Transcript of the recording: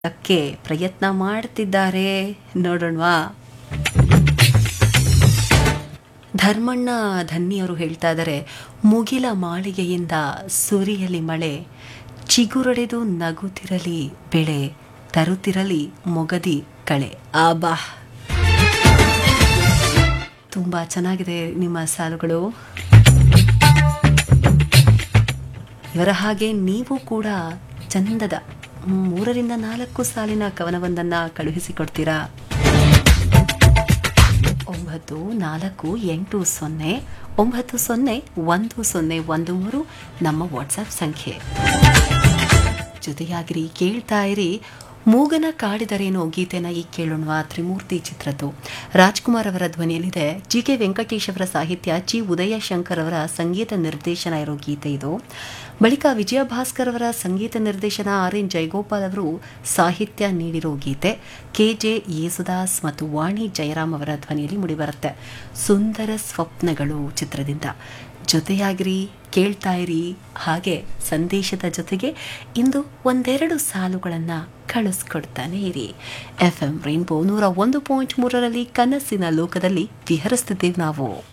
ಕ್ಕೆ ಪ್ರಯತ್ನ ಮಾಡ್ತಿದ್ದಾರೆ ನೋಡೋಣವಾ ಧರ್ಮಣ್ಣ ಧನ್ಯವರು ಹೇಳ್ತಾ ಇದ್ದಾರೆ ಮುಗಿಲ ಮಾಳಿಗೆಯಿಂದ ಸುರಿಯಲಿ ಮಳೆ ಚಿಗುರೊಡೆದು ನಗುತ್ತಿರಲಿ ಬೆಳೆ ತರುತ್ತಿರಲಿ ಮೊಗದಿ ಕಳೆ ಆಬಾ ತುಂಬಾ ಚೆನ್ನಾಗಿದೆ ನಿಮ್ಮ ಸಾಲುಗಳು ಇವರ ಹಾಗೆ ನೀವು ಕೂಡ ಚಂದದ ಮೂರರಿಂದ ನಾಲ್ಕು ಸಾಲಿನ ಕವನವೊಂದನ್ನ ಕಳುಹಿಸಿಕೊಡ್ತೀರಾ ಒಂಬತ್ತು ನಾಲ್ಕು ಎಂಟು ಸೊನ್ನೆ ಒಂಬತ್ತು ಸೊನ್ನೆ ಒಂದು ಸೊನ್ನೆ ಒಂದು ಮೂರು ನಮ್ಮ ವಾಟ್ಸಪ್ ಸಂಖ್ಯೆ ಜೊತೆಯಾಗಿರಿ ಕೇಳ್ತಾ ಇರಿ ಮೂಗನ ಕಾಡಿದರೇನೋ ಗೀತೆನ ಈಗ ಕೇಳೋಣವಾ ತ್ರಿಮೂರ್ತಿ ಚಿತ್ರದ್ದು ರಾಜ್ಕುಮಾರ್ ಅವರ ಧ್ವನಿಯಲ್ಲಿದೆ ಜಿ ಕೆ ವೆಂಕಟೇಶ್ ಅವರ ಸಾಹಿತ್ಯ ಚಿ ಉದಯ ಶಂಕರ್ ಅವರ ಸಂಗೀತ ನಿರ್ದೇಶನ ಇರೋ ಗೀತೆ ಇದು ಬಳಿಕ ವಿಜಯ ಭಾಸ್ಕರ್ ಅವರ ಸಂಗೀತ ನಿರ್ದೇಶನ ಆರ್ ಎನ್ ಜಯಗೋಪಾಲ್ ಅವರು ಸಾಹಿತ್ಯ ನೀಡಿರೋ ಗೀತೆ ಕೆ ಜೆ ಯೇಸುದಾಸ್ ಮತ್ತು ವಾಣಿ ಜಯರಾಮ್ ಅವರ ಧ್ವನಿಯಲ್ಲಿ ಮೂಡಿಬರುತ್ತೆ ಸುಂದರ ಸ್ವಪ್ನಗಳು ಚಿತ್ರದಿಂದ ಜೊತೆಯಾಗಿರಿ ಕೇಳ್ತಾ ಇರಿ ಹಾಗೆ ಸಂದೇಶದ ಜೊತೆಗೆ ಇಂದು ಒಂದೆರಡು ಸಾಲುಗಳನ್ನು ಕಳಿಸ್ಕೊಡ್ತಾನೆ ಇರಿ ಎಫ್ ಎಂ ರೈನ್ಬೋ ನೂರ ಒಂದು ಪಾಯಿಂಟ್ ಮೂರರಲ್ಲಿ ಕನಸಿನ ಲೋಕದಲ್ಲಿ ವಿಹರಿಸ್ತಿದ್ದೇವೆ ನಾವು